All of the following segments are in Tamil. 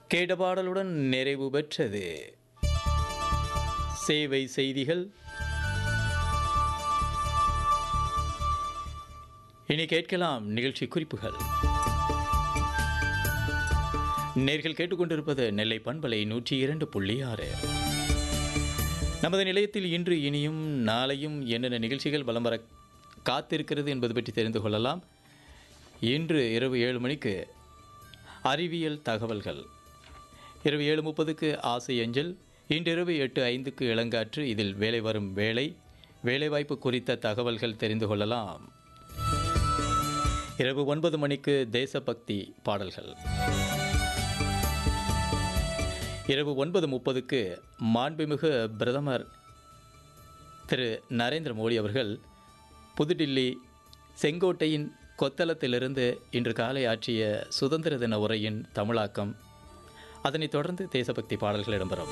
கேட்ட பாடலுடன் நிறைவு பெற்றது சேவை செய்திகள் இனி கேட்கலாம் நிகழ்ச்சி குறிப்புகள் நேர்கள் கேட்டுக்கொண்டிருப்பது நெல்லை பண்பலை நூற்றி இரண்டு புள்ளி ஆறு நமது நிலையத்தில் இன்று இனியும் நாளையும் என்னென்ன நிகழ்ச்சிகள் வலம் வர காத்திருக்கிறது என்பது பற்றி தெரிந்து கொள்ளலாம் இன்று இரவு ஏழு மணிக்கு அறிவியல் தகவல்கள் இரவு ஏழு முப்பதுக்கு ஆசை அஞ்சல் இன்றிரவு எட்டு ஐந்துக்கு இளங்காற்று இதில் வேலை வரும் வேலை வேலைவாய்ப்பு குறித்த தகவல்கள் தெரிந்து கொள்ளலாம் இரவு ஒன்பது மணிக்கு தேசபக்தி பாடல்கள் இரவு ஒன்பது முப்பதுக்கு மாண்புமிகு பிரதமர் திரு நரேந்திர மோடி அவர்கள் புதுடில்லி செங்கோட்டையின் கொத்தளத்திலிருந்து இன்று காலை ஆற்றிய சுதந்திர தின உரையின் தமிழாக்கம் அதனைத் தொடர்ந்து தேசபக்தி பாடல்கள் இடம்பெறும்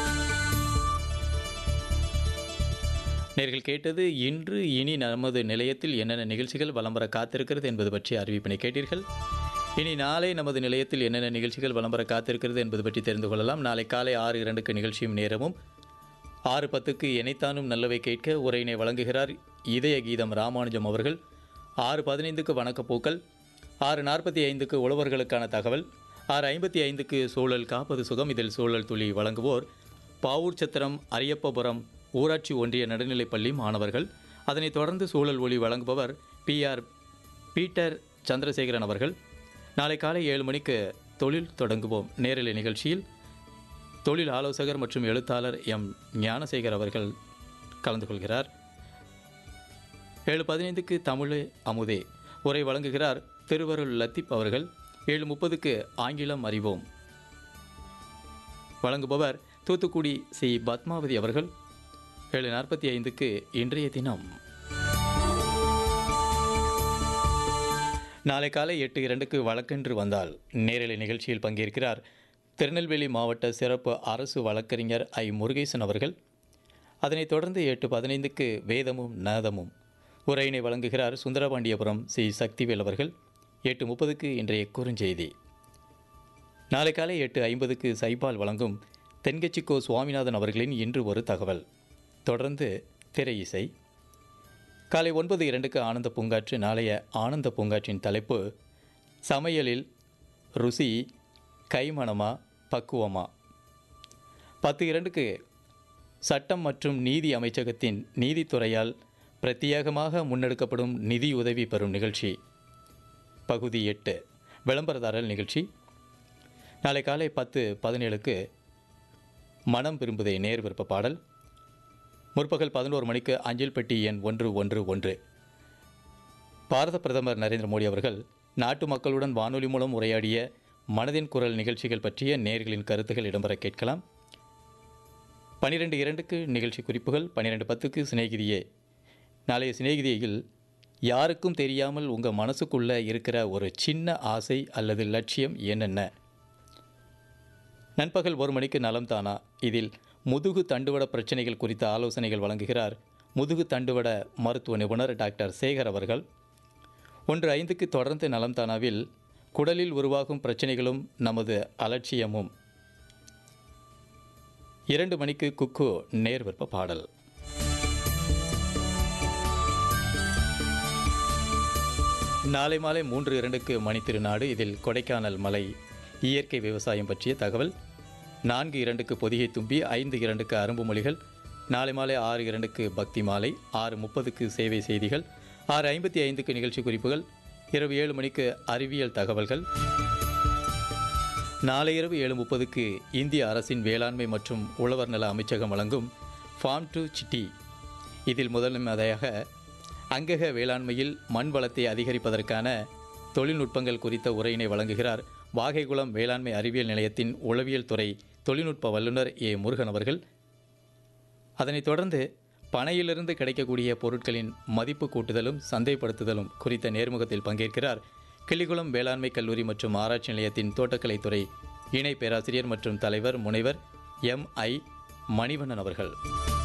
நேர்கள் கேட்டது இன்று இனி நமது நிலையத்தில் என்னென்ன நிகழ்ச்சிகள் வலம் வர காத்திருக்கிறது என்பது பற்றி அறிவிப்பினை கேட்டீர்கள் இனி நாளை நமது நிலையத்தில் என்னென்ன நிகழ்ச்சிகள் வலம் வர காத்திருக்கிறது என்பது பற்றி தெரிந்து கொள்ளலாம் நாளை காலை ஆறு இரண்டுக்கு நிகழ்ச்சியும் நேரமும் ஆறு பத்துக்கு இணைத்தானும் நல்லவை கேட்க உரையினை வழங்குகிறார் இதய கீதம் ராமானுஜம் அவர்கள் ஆறு பதினைந்துக்கு வணக்கப்பூக்கள் ஆறு நாற்பத்தி ஐந்துக்கு உழவர்களுக்கான தகவல் ஆறு ஐம்பத்தி ஐந்துக்கு சூழல் காப்பது சுகம் இதில் சூழல் துளி வழங்குவோர் பாவூர் சத்திரம் அரியப்பபுரம் ஊராட்சி ஒன்றிய நடுநிலைப்பள்ளி மாணவர்கள் அதனைத் தொடர்ந்து சூழல் ஒளி வழங்குபவர் பிஆர் பீட்டர் சந்திரசேகரன் அவர்கள் நாளை காலை ஏழு மணிக்கு தொழில் தொடங்குவோம் நேரலை நிகழ்ச்சியில் தொழில் ஆலோசகர் மற்றும் எழுத்தாளர் எம் ஞானசேகர் அவர்கள் கலந்து கொள்கிறார் ஏழு பதினைந்துக்கு தமிழே அமுதே உரை வழங்குகிறார் திருவருள் லத்தீப் அவர்கள் ஏழு முப்பதுக்கு ஆங்கிலம் அறிவோம் வழங்குபவர் தூத்துக்குடி சி பத்மாவதி அவர்கள் ஏழு நாற்பத்தி ஐந்துக்கு இன்றைய தினம் நாளை காலை எட்டு இரண்டுக்கு வழக்கென்று வந்தால் நேரலை நிகழ்ச்சியில் பங்கேற்கிறார் திருநெல்வேலி மாவட்ட சிறப்பு அரசு வழக்கறிஞர் ஐ முருகேசன் அவர்கள் அதனைத் தொடர்ந்து எட்டு பதினைந்துக்கு வேதமும் நாதமும் உரையினை வழங்குகிறார் சுந்தரபாண்டியபுரம் சி சக்திவேல் அவர்கள் எட்டு முப்பதுக்கு இன்றைய குறுஞ்செய்தி நாளை காலை எட்டு ஐம்பதுக்கு சைபால் வழங்கும் தென்கட்சிக்கோ சுவாமிநாதன் அவர்களின் இன்று ஒரு தகவல் தொடர்ந்து திரை இசை காலை ஒன்பது இரண்டுக்கு ஆனந்த பூங்காற்று நாளைய ஆனந்த பூங்காற்றின் தலைப்பு சமையலில் ருசி கைமணமா பக்குவமா பத்து இரண்டுக்கு சட்டம் மற்றும் நீதி அமைச்சகத்தின் நீதித்துறையால் பிரத்யேகமாக முன்னெடுக்கப்படும் நிதியுதவி பெறும் நிகழ்ச்சி பகுதி எட்டு விளம்பரதாரர் நிகழ்ச்சி நாளை காலை பத்து பதினேழுக்கு மனம் விரும்புதே நேர் விருப்ப பாடல் முற்பகல் பதினோரு மணிக்கு அஞ்சல் பெட்டி எண் ஒன்று ஒன்று ஒன்று பாரத பிரதமர் நரேந்திர மோடி அவர்கள் நாட்டு மக்களுடன் வானொலி மூலம் உரையாடிய மனதின் குரல் நிகழ்ச்சிகள் பற்றிய நேர்களின் கருத்துகள் இடம்பெற கேட்கலாம் பனிரெண்டு இரண்டுக்கு நிகழ்ச்சி குறிப்புகள் பன்னிரெண்டு பத்துக்கு சிநேகிதியே நாளைய சிநேகிதியில் யாருக்கும் தெரியாமல் உங்கள் மனசுக்குள்ளே இருக்கிற ஒரு சின்ன ஆசை அல்லது லட்சியம் என்னென்ன நண்பகல் ஒரு மணிக்கு நலம் தானா இதில் முதுகு தண்டுவட பிரச்சனைகள் குறித்த ஆலோசனைகள் வழங்குகிறார் முதுகு தண்டுவட மருத்துவ நிபுணர் டாக்டர் சேகர் அவர்கள் ஒன்று ஐந்துக்கு தொடர்ந்து நலம் தானாவில் குடலில் உருவாகும் பிரச்சனைகளும் நமது அலட்சியமும் இரண்டு மணிக்கு குக்கு நேர் விருப்ப பாடல் நாளை மாலை மூன்று இரண்டுக்கு மணித்திருநாடு இதில் கொடைக்கானல் மலை இயற்கை விவசாயம் பற்றிய தகவல் நான்கு இரண்டுக்கு பொதிகை தும்பி ஐந்து இரண்டுக்கு அரும்பு மொழிகள் நாளை மாலை ஆறு இரண்டுக்கு பக்தி மாலை ஆறு முப்பதுக்கு சேவை செய்திகள் ஆறு ஐம்பத்தி ஐந்துக்கு நிகழ்ச்சி குறிப்புகள் இரவு ஏழு மணிக்கு அறிவியல் தகவல்கள் நாளை இரவு ஏழு முப்பதுக்கு இந்திய அரசின் வேளாண்மை மற்றும் உழவர் நல அமைச்சகம் வழங்கும் ஃபார்ம் டு சிட்டி இதில் முதன்மையாக அங்கக வேளாண்மையில் மண் வளத்தை அதிகரிப்பதற்கான தொழில்நுட்பங்கள் குறித்த உரையினை வழங்குகிறார் வாகைகுளம் வேளாண்மை அறிவியல் நிலையத்தின் உளவியல் துறை தொழில்நுட்ப வல்லுநர் ஏ முருகன் அவர்கள் அதனைத் தொடர்ந்து பனையிலிருந்து கிடைக்கக்கூடிய பொருட்களின் மதிப்பு கூட்டுதலும் சந்தைப்படுத்துதலும் குறித்த நேர்முகத்தில் பங்கேற்கிறார் கிள்ளிகுளம் வேளாண்மை கல்லூரி மற்றும் ஆராய்ச்சி நிலையத்தின் தோட்டக்கலைத்துறை இணை பேராசிரியர் மற்றும் தலைவர் முனைவர் எம் ஐ மணிவண்ணன் அவர்கள்